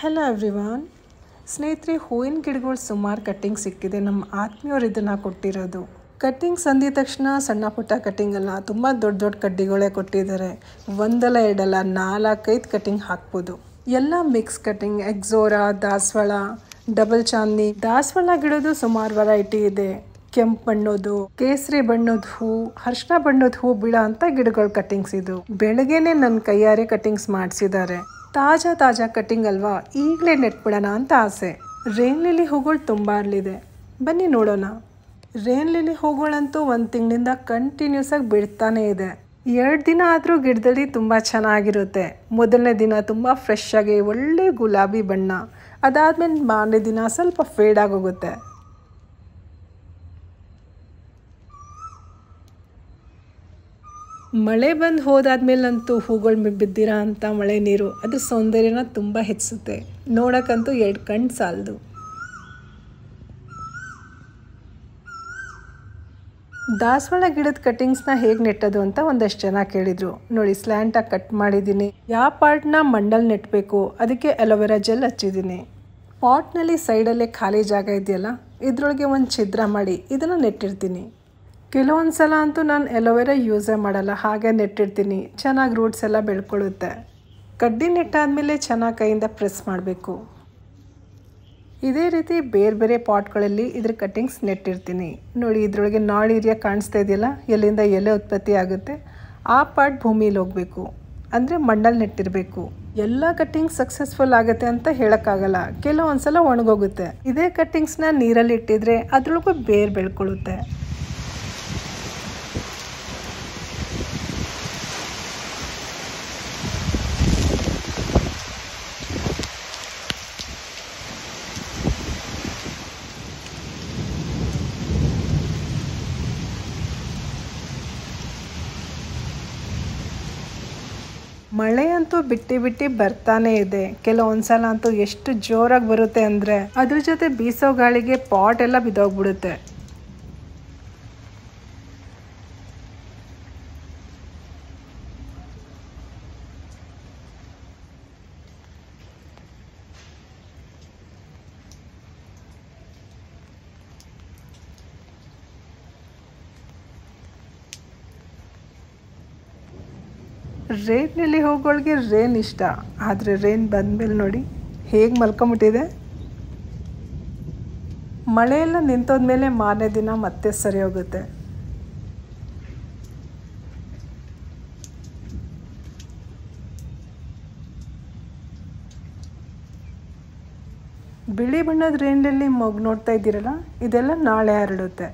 hello everyone ಸ್ನೇಹಿತರೆ ಹೂವಿನ ಗಿಡಗಳು ಸುಮಾರು ಕಟ್ಟಿಂಗ್ ಸಿಕ್ಕಿದೆ ನಮ್ಮ ಆತ್ಮೀಯರು ಇದನ್ನು ಕೊಟ್ಟಿರೋದು ಕಟ್ಟಿಂಗ್ಸ್ ಅಂದಿದ ತಕ್ಷಣ ಸಣ್ಣ ಪುಟ್ಟ ಕಟ್ಟಿಂಗ್ ಅಲ್ಲ ತುಂಬ ದೊಡ್ಡ ದೊಡ್ಡ ಕಡ್ಡಿಗಳೇ ಕೊಟ್ಟಿದ್ದಾರೆ ಒಂದಲ್ಲ ಎರಡಲ್ಲ ನಾಲ್ಕೈದು ಕಟ್ಟಿಂಗ್ ಹಾಕ್ಬೋದು ಎಲ್ಲ ಮಿಕ್ಸ್ ಕಟ್ಟಿಂಗ್ ಎಕ್ಸೋರಾ ದಾಸವಾಳ ಡಬಲ್ ಚಾಂದ್ನಿ ದಾಸವಾಳ ಗಿಡದು ಸುಮಾರು ವೆರೈಟಿ ಇದೆ ಕೆಂಪು ಬಣ್ಣದ್ದು ಕೇಸರಿ ಬಣ್ಣದ ಹೂ ಅರ್ಶಿನ ಬಣ್ಣದ ಹೂ ಬಿಡ ಅಂತ ಗಿಡಗಳ ಕಟ್ಟಿಂಗ್ಸ್ ಇದು ಬೆಳಗ್ಗೆನೆ ನನ್ನ ಕೈಯಾರೆ ಕಟ್ಟಿಂಗ್ಸ್ ಮಾಡಿಸಿದ್ದಾರೆ ತಾಜಾ ತಾಜಾ ಕಟ್ಟಿಂಗ್ ಅಲ್ವಾ ಈಗಲೇ ನೆಟ್ಬಿಡೋಣ ಅಂತ ಆಸೆ ರೇನ್ ಲಿಲಿ ಹೂಗಳು ತುಂಬ ಅಲ್ಲಿದೆ ಬನ್ನಿ ನೋಡೋಣ ರೇನ್ ಲಿಲಿ ಹೂಗಳಂತೂ ಒಂದು ತಿಂಗಳಿಂದ ಕಂಟಿನ್ಯೂಸ್ ಆಗಿ ಬಿಡ್ತಾನೆ ಇದೆ ಎರಡು ದಿನ ಆದರೂ ಗಿಡದಲ್ಲಿ ತುಂಬ ಚೆನ್ನಾಗಿರುತ್ತೆ ಮೊದಲನೇ ದಿನ ತುಂಬ ಫ್ರೆಶ್ ಆಗಿ ಒಳ್ಳೆ ಗುಲಾಬಿ ಬಣ್ಣ ಅದಾದ್ಮೇಲೆ ಮಾರನೇ ದಿನ ಸ್ವಲ್ಪ ಫೇಡ್ ಆಗೋಗುತ್ತೆ ಮಳೆ ಬಂದು ಹೋದಾದ್ಮೇಲಂತೂ ಹೂಗಳು ಬಿದ್ದಿರೋ ಅಂಥ ಮಳೆ ನೀರು ಅದು ಸೌಂದರ್ಯನ ತುಂಬ ಹೆಚ್ಚಿಸುತ್ತೆ ನೋಡೋಕ್ಕಂತೂ ಎರಡು ಕಣ್ಣು ಸಾಲದು ದಾಸವಾಳ ಗಿಡದ ಕಟ್ಟಿಂಗ್ಸ್ನ ಹೇಗೆ ನೆಟ್ಟೋದು ಅಂತ ಒಂದಷ್ಟು ಜನ ಕೇಳಿದರು ನೋಡಿ ಸ್ಲ್ಯಾಂಟಾಗಿ ಕಟ್ ಮಾಡಿದ್ದೀನಿ ಯಾವ ಪಾರ್ಟ್ನ ಮಂಡಲ್ ನೆಟ್ಟಬೇಕು ಅದಕ್ಕೆ ಅಲೋವೆರಾ ಜೆಲ್ ಹಚ್ಚಿದ್ದೀನಿ ಪಾಟ್ನಲ್ಲಿ ಸೈಡಲ್ಲೇ ಖಾಲಿ ಜಾಗ ಇದೆಯಲ್ಲ ಇದರೊಳಗೆ ಒಂದು ಛಿದ್ರ ಮಾಡಿ ಇದನ್ನು ನೆಟ್ಟಿರ್ತೀನಿ ಕೆಲವೊಂದು ಸಲ ಅಂತೂ ನಾನು ಎಲೋವೆರಾ ಯೂಸೇ ಮಾಡಲ್ಲ ಹಾಗೆ ನೆಟ್ಟಿರ್ತೀನಿ ಚೆನ್ನಾಗಿ ರೂಟ್ಸ್ ಎಲ್ಲ ಬೆಳ್ಕೊಳ್ಳುತ್ತೆ ಕಡ್ಡಿ ನೆಟ್ಟಾದಮೇಲೆ ಚೆನ್ನಾಗಿ ಕೈಯಿಂದ ಪ್ರೆಸ್ ಮಾಡಬೇಕು ಇದೇ ರೀತಿ ಬೇರೆ ಬೇರೆ ಪಾಟ್ಗಳಲ್ಲಿ ಇದ್ರ ಕಟ್ಟಿಂಗ್ಸ್ ನೆಟ್ಟಿರ್ತೀನಿ ನೋಡಿ ಇದರೊಳಗೆ ನಾಳು ಏರಿಯಾ ಕಾಣಿಸ್ತಾ ಇದೆಯಲ್ಲ ಎಲ್ಲಿಂದ ಎಲೆ ಉತ್ಪತ್ತಿ ಆಗುತ್ತೆ ಆ ಪಾರ್ಟ್ ಭೂಮಿಲಿ ಹೋಗಬೇಕು ಅಂದರೆ ಮಣ್ಣಲ್ಲಿ ನೆಟ್ಟಿರಬೇಕು ಎಲ್ಲ ಕಟ್ಟಿಂಗ್ಸ್ ಸಕ್ಸಸ್ಫುಲ್ ಆಗುತ್ತೆ ಅಂತ ಹೇಳೋಕ್ಕಾಗಲ್ಲ ಕೆಲವೊಂದು ಸಲ ಒಣಗೋಗುತ್ತೆ ಇದೇ ಕಟ್ಟಿಂಗ್ಸ್ನ ನೀರಲ್ಲಿ ಇಟ್ಟಿದ್ರೆ ಅದ್ರೊಳಗೂ ಬೇರು ಬೆಳ್ಕೊಳ್ಳುತ್ತೆ ಮಳೆ ಅಂತೂ ಬಿಟ್ಟಿ ಬಿಟ್ಟಿ ಬರ್ತಾನೆ ಇದೆ ಕೆಲವೊಂದು ಸಲ ಅಂತೂ ಎಷ್ಟು ಜೋರಾಗಿ ಬರುತ್ತೆ ಅಂದರೆ ಅದ್ರ ಜೊತೆ ಬೀಸೋ ಗಾಳಿಗೆ ಪಾಟ್ ಎಲ್ಲ ಬಿದ್ದೋಗ್ಬಿಡುತ್ತೆ ರೇನ್ನಲ್ಲಿ ಹೋಗೋಳಿಗೆ ರೇನ್ ಇಷ್ಟ ಆದರೆ ರೇನ್ ಬಂದಮೇಲೆ ನೋಡಿ ಹೇಗೆ ಮಲ್ಕೊಂಬಿಟ್ಟಿದೆ ಮಳೆ ಎಲ್ಲ ನಿಂತೋದ್ಮೇಲೆ ಮಾರನೇ ದಿನ ಮತ್ತೆ ಸರಿ ಹೋಗುತ್ತೆ ಬಿಳಿ ಬಣ್ಣದ ರೇನ್ಲಲ್ಲಿ ಮೊಗ್ಗು ನೋಡ್ತಾ ಇದ್ದೀರಲ್ಲ ಇದೆಲ್ಲ ನಾಳೆ ಹರಡುತ್ತೆ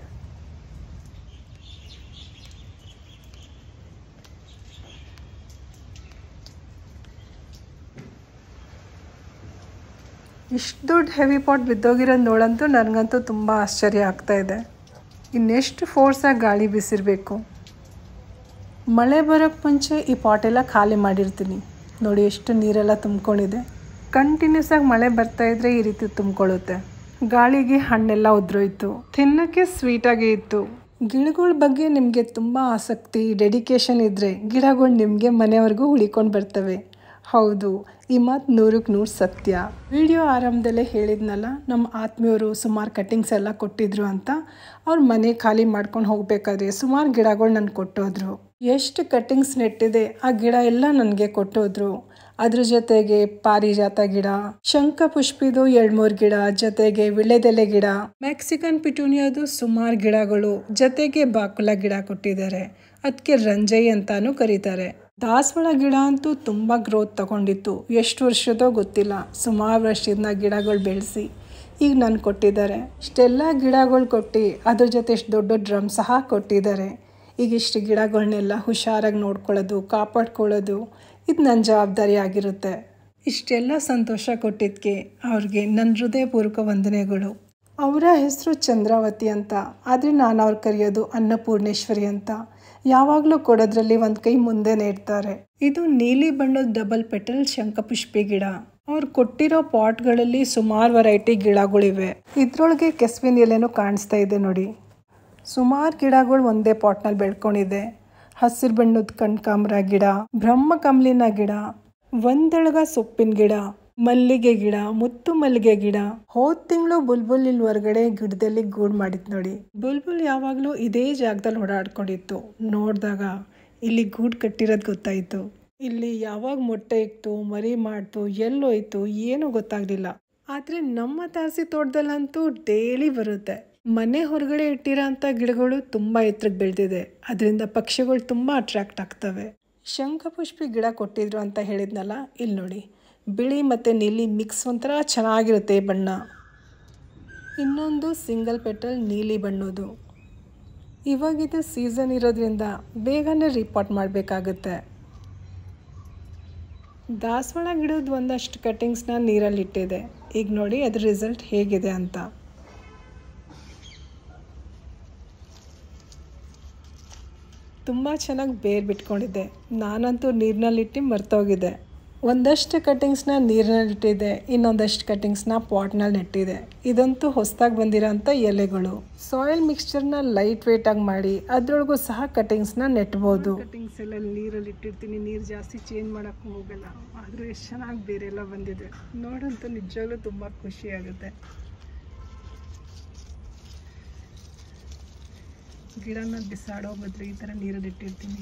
ಇಷ್ಟು ದೊಡ್ಡ ಹೆವಿ ಪಾಟ್ ಬಿದ್ದೋಗಿರೋದು ನೋಡಂತೂ ನನಗಂತೂ ತುಂಬ ಆಶ್ಚರ್ಯ ಆಗ್ತಾ ಇದೆ ಇನ್ನೆಷ್ಟು ಫೋರ್ಸಾಗಿ ಗಾಳಿ ಬೀಸಿರಬೇಕು ಮಳೆ ಬರೋಕ್ಕೆ ಮುಂಚೆ ಈ ಪಾಟೆಲ್ಲ ಖಾಲಿ ಮಾಡಿರ್ತೀನಿ ನೋಡಿ ಎಷ್ಟು ನೀರೆಲ್ಲ ತುಂಬ್ಕೊಂಡಿದೆ ಕಂಟಿನ್ಯೂಸ್ ಆಗಿ ಮಳೆ ಬರ್ತಾ ಇದ್ರೆ ಈ ರೀತಿ ತುಂಬ್ಕೊಳ್ಳುತ್ತೆ ಗಾಳಿಗೆ ಹಣ್ಣೆಲ್ಲ ಉದ್ರೋಯ್ತು ತಿನ್ನೋಕ್ಕೆ ಸ್ವೀಟಾಗಿ ಇತ್ತು ಗಿಡಗಳ ಬಗ್ಗೆ ನಿಮಗೆ ತುಂಬ ಆಸಕ್ತಿ ಡೆಡಿಕೇಶನ್ ಇದ್ದರೆ ಗಿಡಗಳು ನಿಮಗೆ ಮನೆವರೆಗೂ ಉಳಿಕೊಂಡು ಬರ್ತವೆ ಹೌದು ಈ ಮಾತು ನೂರಕ್ಕೆ ನೂರು ಸತ್ಯ ವಿಡಿಯೋ ಆರಂಭದಲ್ಲೇ ಹೇಳಿದ್ನಲ್ಲ ನಮ್ಮ ಆತ್ಮೀಯರು ಸುಮಾರು ಕಟ್ಟಿಂಗ್ಸ್ ಎಲ್ಲ ಕೊಟ್ಟಿದ್ರು ಅಂತ ಅವ್ರ ಮನೆ ಖಾಲಿ ಮಾಡ್ಕೊಂಡು ಹೋಗ್ಬೇಕಾದ್ರೆ ಸುಮಾರು ಗಿಡಗಳು ನನಗೆ ಕೊಟ್ಟೋದ್ರು ಎಷ್ಟು ಕಟ್ಟಿಂಗ್ಸ್ ನೆಟ್ಟಿದೆ ಆ ಗಿಡ ಎಲ್ಲ ನನಗೆ ಕೊಟ್ಟೋದ್ರು ಅದ್ರ ಜೊತೆಗೆ ಪಾರಿಜಾತ ಗಿಡ ಶಂಖ ಪುಷ್ಪಿದು ಎರಡು ಮೂರು ಗಿಡ ಜೊತೆಗೆ ವಿಳೆದೆಲೆ ಗಿಡ ಮೆಕ್ಸಿಕನ್ ಪಿಟೂನಿಯಾದು ಸುಮಾರು ಗಿಡಗಳು ಜೊತೆಗೆ ಬಾಕುಲ ಗಿಡ ಕೊಟ್ಟಿದ್ದಾರೆ ಅದಕ್ಕೆ ರಂಜೈ ಅಂತಾನೂ ಕರೀತಾರೆ ದಾಸವಾಳ ಗಿಡ ಅಂತೂ ತುಂಬ ಗ್ರೋತ್ ತಗೊಂಡಿತ್ತು ಎಷ್ಟು ವರ್ಷದೋ ಗೊತ್ತಿಲ್ಲ ಸುಮಾರು ವರ್ಷದಿಂದ ಗಿಡಗಳು ಬೆಳೆಸಿ ಈಗ ನಾನು ಕೊಟ್ಟಿದ್ದಾರೆ ಇಷ್ಟೆಲ್ಲ ಗಿಡಗಳು ಕೊಟ್ಟು ಅದ್ರ ಜೊತೆ ಇಷ್ಟು ದೊಡ್ಡ ಡ್ರಮ್ ಸಹ ಕೊಟ್ಟಿದ್ದಾರೆ ಈಗ ಇಷ್ಟು ಗಿಡಗಳನ್ನೆಲ್ಲ ಹುಷಾರಾಗಿ ನೋಡ್ಕೊಳ್ಳೋದು ಕಾಪಾಡ್ಕೊಳ್ಳೋದು ಇದು ನನ್ನ ಜವಾಬ್ದಾರಿ ಆಗಿರುತ್ತೆ ಇಷ್ಟೆಲ್ಲ ಸಂತೋಷ ಕೊಟ್ಟಿದ್ದಕ್ಕೆ ಅವ್ರಿಗೆ ನನ್ನ ಹೃದಯಪೂರ್ವಕ ವಂದನೆಗಳು ಅವರ ಹೆಸರು ಚಂದ್ರಾವತಿ ಅಂತ ಆದರೆ ನಾನು ಅವ್ರು ಕರೆಯೋದು ಅನ್ನಪೂರ್ಣೇಶ್ವರಿ ಅಂತ ಯಾವಾಗಲೂ ಕೊಡೋದ್ರಲ್ಲಿ ಒಂದು ಕೈ ಮುಂದೆನೇ ಇಡ್ತಾರೆ ಇದು ನೀಲಿ ಬಣ್ಣದ ಡಬಲ್ ಪೆಟಲ್ ಶಂಖಪುಷ್ಪಿ ಗಿಡ ಅವ್ರು ಕೊಟ್ಟಿರೋ ಪಾಟ್ಗಳಲ್ಲಿ ಸುಮಾರು ವೆರೈಟಿ ಗಿಡಗಳಿವೆ ಇದ್ರೊಳಗೆ ಕೆಸ್ವಿನ ಎಲೆನೂ ಕಾಣಿಸ್ತಾ ಇದೆ ನೋಡಿ ಸುಮಾರು ಗಿಡಗಳು ಒಂದೇ ಪಾಟ್ನಲ್ಲಿ ಬೆಳ್ಕೊಂಡಿದೆ ಹಸಿರು ಬಣ್ಣದ ಕಣ್ಕಾಂಬ್ರ ಗಿಡ ಬ್ರಹ್ಮಕಮಲಿನ ಗಿಡ ಒಂದೆಳಗ ಸೊಪ್ಪಿನ ಗಿಡ ಮಲ್ಲಿಗೆ ಗಿಡ ಮುತ್ತು ಮಲ್ಲಿಗೆ ಗಿಡ ಹೋದ್ ತಿಂಗಳು ಬುಲ್ಬುಲ್ ಇಲ್ಲಿ ಹೊರಗಡೆ ಗಿಡದಲ್ಲಿ ಗೂಡ್ ಮಾಡಿತ್ತು ನೋಡಿ ಬುಲ್ಬುಲ್ ಯಾವಾಗಲೂ ಇದೇ ಜಾಗದಲ್ಲಿ ಓಡಾಡ್ಕೊಂಡಿತ್ತು ನೋಡಿದಾಗ ಇಲ್ಲಿ ಗೂಡ್ ಕಟ್ಟಿರೋದು ಗೊತ್ತಾಯಿತು ಇಲ್ಲಿ ಯಾವಾಗ ಮೊಟ್ಟೆ ಇಕ್ತು ಮರಿ ಮಾಡ್ತು ಎಲ್ಲೋಯ್ತು ಏನೂ ಗೊತ್ತಾಗ್ಲಿಲ್ಲ ಆದರೆ ನಮ್ಮ ತಾರಸಿ ತೋಟದಲ್ಲಂತೂ ಡೈಲಿ ಬರುತ್ತೆ ಮನೆ ಹೊರಗಡೆ ಇಟ್ಟಿರೋ ಅಂಥ ಗಿಡಗಳು ತುಂಬ ಎತ್ತರಕ್ಕೆ ಬೆಳೆದಿದೆ ಅದರಿಂದ ಪಕ್ಷಿಗಳು ತುಂಬ ಅಟ್ರಾಕ್ಟ್ ಆಗ್ತವೆ ಶಂಖಪುಷ್ಪಿ ಗಿಡ ಕೊಟ್ಟಿದ್ರು ಅಂತ ಹೇಳಿದ್ನಲ್ಲ ಇಲ್ಲಿ ನೋಡಿ ಬಿಳಿ ಮತ್ತು ನೀಲಿ ಮಿಕ್ಸ್ ಒಂಥರ ಚೆನ್ನಾಗಿರುತ್ತೆ ಈ ಬಣ್ಣ ಇನ್ನೊಂದು ಸಿಂಗಲ್ ಪೆಟಲ್ ನೀಲಿ ಬಣ್ಣದ್ದು ಇವಾಗಿದು ಸೀಸನ್ ಇರೋದ್ರಿಂದ ಬೇಗನೆ ರಿಪಾರ್ಟ್ ಮಾಡಬೇಕಾಗುತ್ತೆ ದಾಸವಾಳ ಗಿಡದ ಒಂದಷ್ಟು ಕಟ್ಟಿಂಗ್ಸ್ನ ನೀರಲ್ಲಿ ಇಟ್ಟಿದೆ ಈಗ ನೋಡಿ ಅದ್ರ ರಿಸಲ್ಟ್ ಹೇಗಿದೆ ಅಂತ ತುಂಬ ಚೆನ್ನಾಗಿ ಬೇರು ಬಿಟ್ಕೊಂಡಿದ್ದೆ ನಾನಂತೂ ನೀರಿನಲ್ಲಿಟ್ಟು ಮರ್ತೋಗಿದ್ದೆ ಒಂದಷ್ಟು ಕಟ್ಟಿಂಗ್ಸ್ನ ನೀರಿನಲ್ಲಿಟ್ಟಿದ್ದೆ ಇನ್ನೊಂದಷ್ಟು ಕಟ್ಟಿಂಗ್ಸ್ನ ಪಾಟ್ನಲ್ಲಿ ನೆಟ್ಟಿದೆ ಇದಂತೂ ಹೊಸದಾಗಿ ಬಂದಿರೋಂಥ ಎಲೆಗಳು ಸಾಯಿಲ್ ಮಿಕ್ಸ್ಚರ್ನ ಲೈಟ್ ವೇಟಾಗಿ ಮಾಡಿ ಅದರೊಳಗೂ ಸಹ ಕಟ್ಟಿಂಗ್ಸ್ನ ನೆಟ್ಬೋದು ಕಟ್ಟಿಂಗ್ಸ್ ಎಲ್ಲ ನೀರಲ್ಲಿ ಇಟ್ಟಿರ್ತೀನಿ ನೀರು ಜಾಸ್ತಿ ಚೇಂಜ್ ಮಾಡೋಕ್ಕೂ ಹೋಗಲ್ಲ ಆದರೂ ಎಷ್ಟು ಚೆನ್ನಾಗಿ ಬೇರೆಲ್ಲ ಬಂದಿದೆ ನೋಡಂತೂ ನಿಜವಾಗ್ಲೂ ತುಂಬ ಖುಷಿ ಆಗುತ್ತೆ ಗಿಡನ ಬಿಸಾಡೋ ಬದಲು ಈ ಥರ ನೀರಲ್ಲಿ ಇಟ್ಟಿರ್ತೀನಿ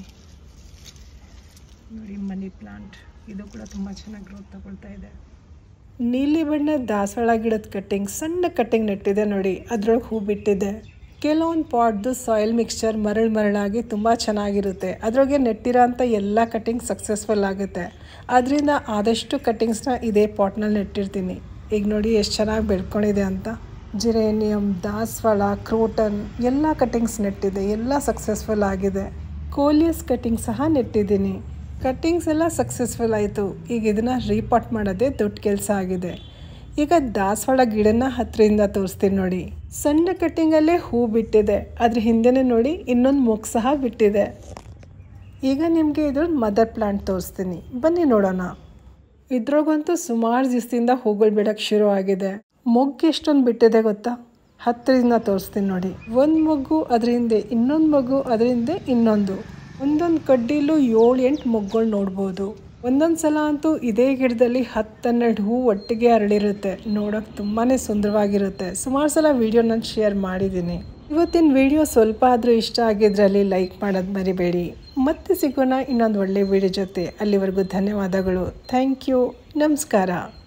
ನೋಡಿ ಮನಿ ಪ್ಲಾಂಟ್ ಇದು ಕೂಡ ತುಂಬ ಚೆನ್ನಾಗಿ ಗ್ರೋತ್ ತಗೊಳ್ತಾ ಇದೆ ನೀಲಿ ಬಣ್ಣದ ದಾಸವಾಳ ಗಿಡದ ಕಟ್ಟಿಂಗ್ ಸಣ್ಣ ಕಟ್ಟಿಂಗ್ ನೆಟ್ಟಿದೆ ನೋಡಿ ಅದ್ರೊಳಗೆ ಹೂ ಬಿಟ್ಟಿದೆ ಕೆಲವೊಂದು ಪಾಟ್ದು ಸಾಯಿಲ್ ಮಿಕ್ಸ್ಚರ್ ಮರಳು ಮರಳಾಗಿ ತುಂಬ ಚೆನ್ನಾಗಿರುತ್ತೆ ಅದ್ರೊಳಗೆ ನೆಟ್ಟಿರೋ ಅಂಥ ಎಲ್ಲ ಕಟ್ಟಿಂಗ್ ಸಕ್ಸಸ್ಫುಲ್ ಆಗುತ್ತೆ ಅದರಿಂದ ಆದಷ್ಟು ಕಟ್ಟಿಂಗ್ಸ್ನ ಇದೇ ಪಾಟ್ನಲ್ಲಿ ನೆಟ್ಟಿರ್ತೀನಿ ಈಗ ನೋಡಿ ಎಷ್ಟು ಚೆನ್ನಾಗಿ ಬೆಳ್ಕೊಂಡಿದೆ ಅಂತ ಜಿರೇನಿಯಂ ದಾಸವಾಳ ಕ್ರೋಟನ್ ಎಲ್ಲ ಕಟ್ಟಿಂಗ್ಸ್ ನೆಟ್ಟಿದೆ ಎಲ್ಲ ಸಕ್ಸಸ್ಫುಲ್ ಆಗಿದೆ ಕೋಲಿಯಸ್ ಕಟ್ಟಿಂಗ್ ಸಹ ನೆಟ್ಟಿದ್ದೀನಿ ಕಟ್ಟಿಂಗ್ಸ್ ಎಲ್ಲ ಸಕ್ಸಸ್ಫುಲ್ ಆಯಿತು ಈಗ ಇದನ್ನು ರೀಪಾಟ್ ಮಾಡೋದೇ ದೊಡ್ಡ ಕೆಲಸ ಆಗಿದೆ ಈಗ ದಾಸವಾಳ ಗಿಡನ ಹತ್ತಿರದಿಂದ ತೋರಿಸ್ತೀನಿ ನೋಡಿ ಸಣ್ಣ ಕಟ್ಟಿಂಗಲ್ಲೇ ಹೂ ಬಿಟ್ಟಿದೆ ಅದ್ರ ಹಿಂದೆನೇ ನೋಡಿ ಇನ್ನೊಂದು ಮೊಗ್ಗು ಸಹ ಬಿಟ್ಟಿದೆ ಈಗ ನಿಮಗೆ ಇದ್ರ ಮದರ್ ಪ್ಲಾಂಟ್ ತೋರಿಸ್ತೀನಿ ಬನ್ನಿ ನೋಡೋಣ ಇದ್ರೊಳಗಂತೂ ಸುಮಾರು ದಿವಸದಿಂದ ಹೂಗಳು ಬಿಡೋಕ್ಕೆ ಶುರು ಆಗಿದೆ ಮೊಗ್ಗು ಎಷ್ಟೊಂದು ಬಿಟ್ಟಿದೆ ಗೊತ್ತಾ ಹತ್ತಿರದಿಂದ ತೋರಿಸ್ತೀನಿ ನೋಡಿ ಒಂದು ಮೊಗ್ಗು ಅದ್ರ ಹಿಂದೆ ಇನ್ನೊಂದು ಮಗು ಅದ್ರ ಹಿಂದೆ ಇನ್ನೊಂದು ಒಂದೊಂದು ಕಡ್ಡಿಲೂ ಏಳು ಎಂಟು ಮೊಗ್ಗುಗಳು ನೋಡ್ಬೋದು ಒಂದೊಂದು ಸಲ ಅಂತೂ ಇದೇ ಗಿಡದಲ್ಲಿ ಹತ್ತೆರಡು ಹೂ ಒಟ್ಟಿಗೆ ಹರಳಿರುತ್ತೆ ನೋಡೋಕೆ ತುಂಬಾ ಸುಂದರವಾಗಿರುತ್ತೆ ಸುಮಾರು ಸಲ ವೀಡಿಯೋ ನಾನು ಶೇರ್ ಮಾಡಿದ್ದೀನಿ ಇವತ್ತಿನ ವಿಡಿಯೋ ಸ್ವಲ್ಪ ಆದರೂ ಇಷ್ಟ ಆಗಿದ್ರಲ್ಲಿ ಲೈಕ್ ಮಾಡೋದು ಮರಿಬೇಡಿ ಮತ್ತೆ ಸಿಗೋಣ ಇನ್ನೊಂದು ಒಳ್ಳೆ ವಿಡಿಯೋ ಜೊತೆ ಅಲ್ಲಿವರೆಗೂ ಧನ್ಯವಾದಗಳು ಥ್ಯಾಂಕ್ ಯು ನಮಸ್ಕಾರ